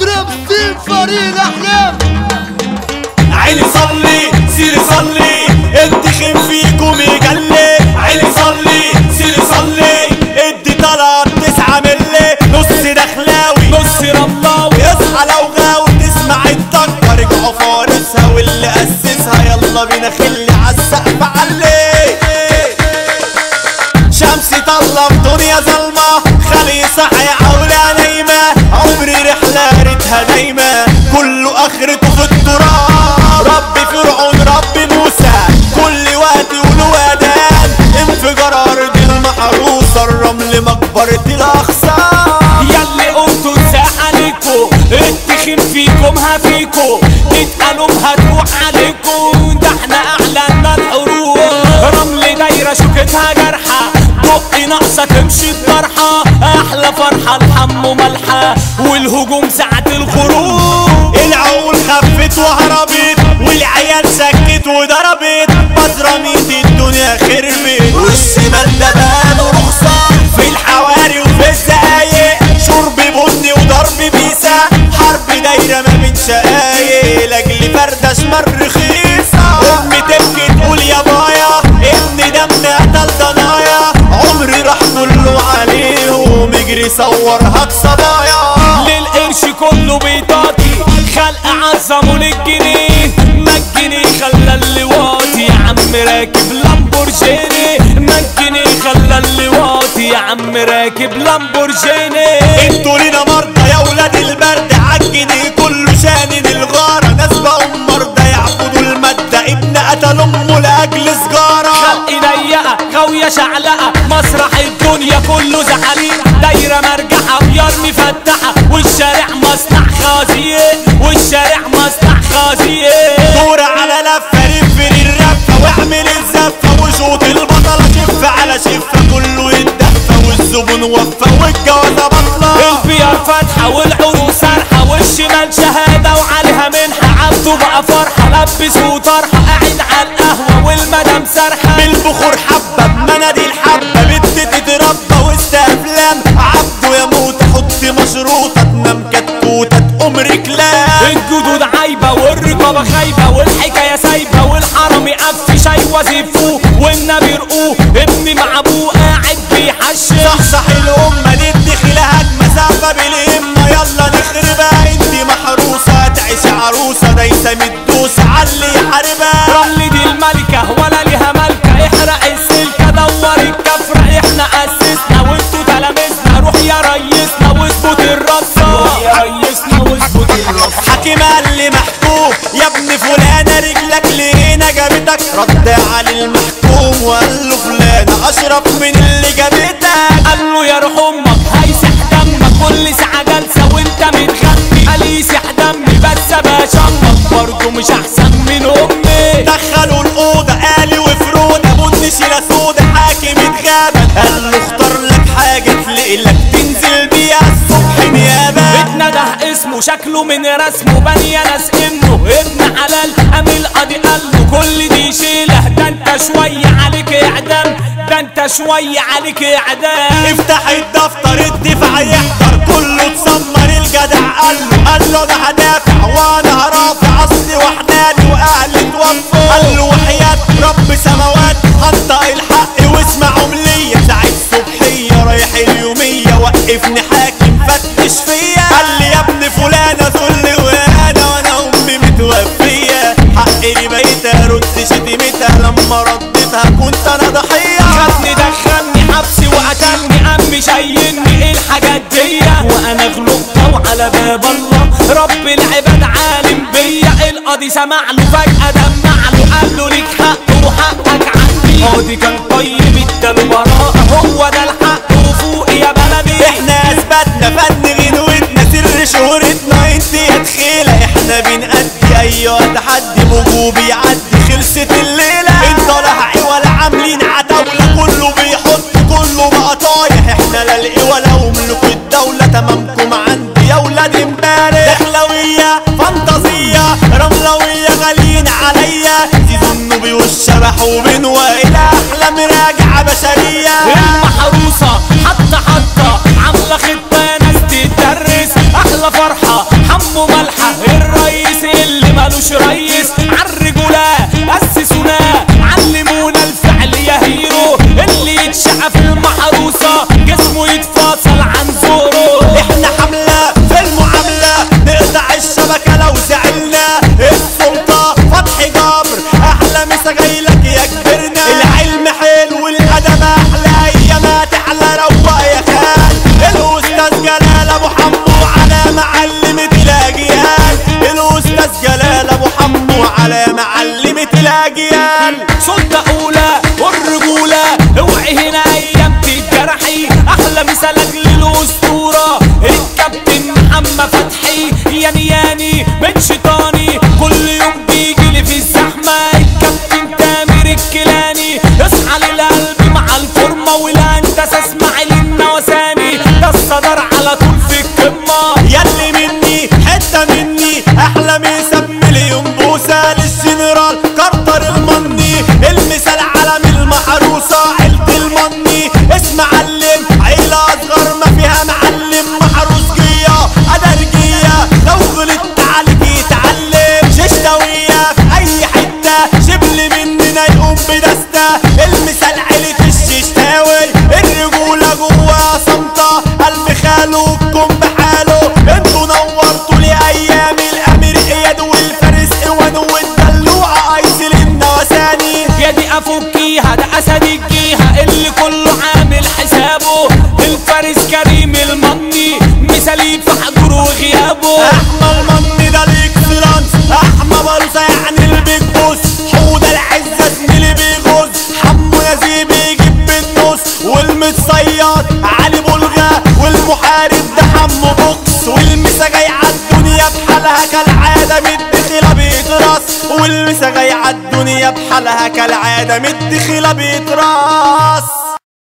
مطرب ستيل فريق الاحلام عيني صلي سيري صلي ادخن فيكم يجلي عيني صلي سيري صلي ادي طلب تسعة ملي نص دخلاوي نص رملاوي اصحى لو غاوي تسمع الطقة رجعوا فارسها واللي اسسها يلا بينا خلي عالسقف علي شمسي طلع في دنيا ظلمة خلي صحي عولة نايمة عمري رحلة ريتها دايمة كله اخرته في التراب ربي فرعون ربي موسى كل وقت يقولوا اذان انفجار ارض المحروسة الرمل مقبرة الاخصام ياللي قلتوا ازاي عليكو اتخن فيكم هفيكو تتقالوا هتروح عليكو ده احنا اعلنا الحروب رمل دايرة شوكتها جرحة بقي ناقصة تمشي بطرحة احلى فرحة الحم ملحة والهجوم ساعة الخروج العقول خفت وهربت والعيال سكت وضربت بزراميت الدنيا خربت والشمال ده بقاله رخصة في الحواري وفي الزقايق شرب بني وضرب بيسا حرب دايرة ما بين شقايق لاجل فردة شمال رخيصة امي تبكي تقول يا بايا ابن دم قتل ضنايا عمري راح كله عليهم يجري صورها بصبايا للقرش كله بيطاطي خلق عظمه للجنيه ما الجنيه خلى اللواطي يا عم راكب لامبورجيني ما الجنيه خلى اللواطي يا عم راكب لامبورجيني انتوا لينا مرضى يا ولاد البرد عالجنيه كله شانن الغارة ناس بقوا مرضى يعبدوا المادة ابن قتل امه لاجل سجارة خلق ضيقة غاوية شعلقة مسرح الدنيا كله زحالين دايرة مرجحة بيار مفتحة والشارع مصنع خازية والشارع مصنع خازية دور على لفة لف الرفة واعمل الزفة وشوط البطلة شفة على شفة كله يتدفى والزبون وفى والجوازة بطلة البيار فاتحة والعروس سارحة والشمال شهادة وعليها منحة عبده بقى فرحة لبس وطرحة قاعد على القهوة والمدام سارحة بالبخور حبة بمناديل حبة بنت تتربى وسط افلام عبده يموت حط مشروطة تنام كتكوتة تقوم رجلام الجدود عايبة والرقابة خايبة والحكاية سايبة والحرم يقفش يوظفوه والنبي رقوه ابني مع ابوه قاعد بيحشش صح صح الأمة ندي خلها مسافة بالهمة يلا نخربها انتي محروسة تعيش عروسة دايسة متدوسة علي يحاربها رملي دي الملكة ولا ليها ملكة احرق السلكة دور الكفرة احنا اسسنا وانتوا تلامذنا روح يا ريسنا واظبط الرصة روح يا ريسنا واظبط الرصة حكيم قال لي محكوم يا ابن فلانة رجلك لهنا جابتك رد على المحكوم وقال له فلانة أشرف من اللي جابتك قال له يا روح امك هيسح دمك كل ساعة جلسة وانت متغني قال يسح دمي بس ابقى شمك برضه مش احسن من امي دخلوا الأوضة قالي وفرودة بن شيلة سودا حاكم اتغابى قال له اختار لك حاجة تلاقي تنزل بيها الصبح نيابة اتنده اسمه شكله من رسمه بني ناس انه ابن حلال قام القاضي قال له كل دي شيله ده انت شويه عليك اعدام ده انت شويه عليك اعدام افتح الدفتر الدفاع يحضر كله اتسمر الجدع قال له قال له انا هدافع وانا هرافع اصلي وحداني واهلي توفوا قال له وحياة رب سماوات هنطق الحق واسمعهم ليا ساعة صبحية رايح اليومية وقفني حاكم فتش فيا قال لي يا ابن فلانة ذل وانا وانا امي متوفية حقي لي بقيت ارد شتيمتها لما رديتها كنت انا ضحية خدني دخلني حبسي وقتلني عمي شايلني ايه الحاجات دي وانا غلطت وعلى باب الله رب العباد عالم بيا القاضي سمع له فجأة دمع له قال له ليك حق وحقك عندي قاضي كان طيب اداله براءة هو ده الحق وفوق يا بلدي احنا اثبتنا فن غنوتنا سر شهرتنا انت يا تخيلة احنا بنأدي ايوه تحدي موجوب يعدي خلصت الليلة انت لا ولا عاملين عتاولة كله بيحط كله بقى طايح احنا لا القي ولا وملوك الدولة تمامكم عندي يا ولاد امبارح دخلوية فانتازية رملوية غاليين عليا زيزو النوبي والشبح وبين والى احلام راجعة بشرية المحروسة حتى حتى عاملة خطة يا ناس تتدرس أحلى فرحة مش ريس عالرجولة أسسونا علمونا الفعل يا هيرو اللي يتشقى في المحروسة جسمه يتفاصل عن زوره احنا حملة في المعاملة نقطع الشبكة لو زعلنا السلطة فتحي جبر احلى مسا جايلك يا كبرنا العلم حلو الادب احلى ايام تعلى روق يا خال الاستاذ جلال ابو حمو على معلمة الاجيال الاستاذ جلال ابو حمو على معلمة الاجيال سلطة أولى والرجولة اوعي هنا أيام تتجرحي أحلى مثالك للأسطورة الكابتن محمد فتحي ياني ياني من شيطاني كل يوم بيجيلي في الزحمة الكابتن تامر الكيلاني اصحى للقلب مع الفورمة والهندسة اسمعي للنوساني ده الصدر على طول في القمة ياللي مني حتة مني احلى مسا مليون بوسة للجنرال كرتر المني المثال علم المحروسة عيلة المني اسم علم عيلة اصغر ما فيها معلم محروس جية ادرجية لو غلطت عليك يتعلم ششتاوية في اي حتة شبل مننا يقوم بدستة المثال عيلة الششتاوي الرجولة جوا صمتة قلب خالوكم بحاله انتوا نورتوا لي ايام الامير اياد والفارس ايوان والدلوعة ايسل النوساني يا دي افكيها ده اسد الجيهة اللي كله عامل حسابه الفارس كريم المني مثالي في حضوره وغيابه احمى المني ده الاكسلانس احمى بلوسة يعني البيج بوس حوده العزة زميلي بيغوز حمو نزيه بيجيب بالنص والمتصياد علي بلغة والمحارب ده حمو بوكس والمسا جاي عالدنيا بحالها كالعادة مدخلة بيتراس والمسا جاي عالدنيا بحالها كالعادة مدخلة بيتراس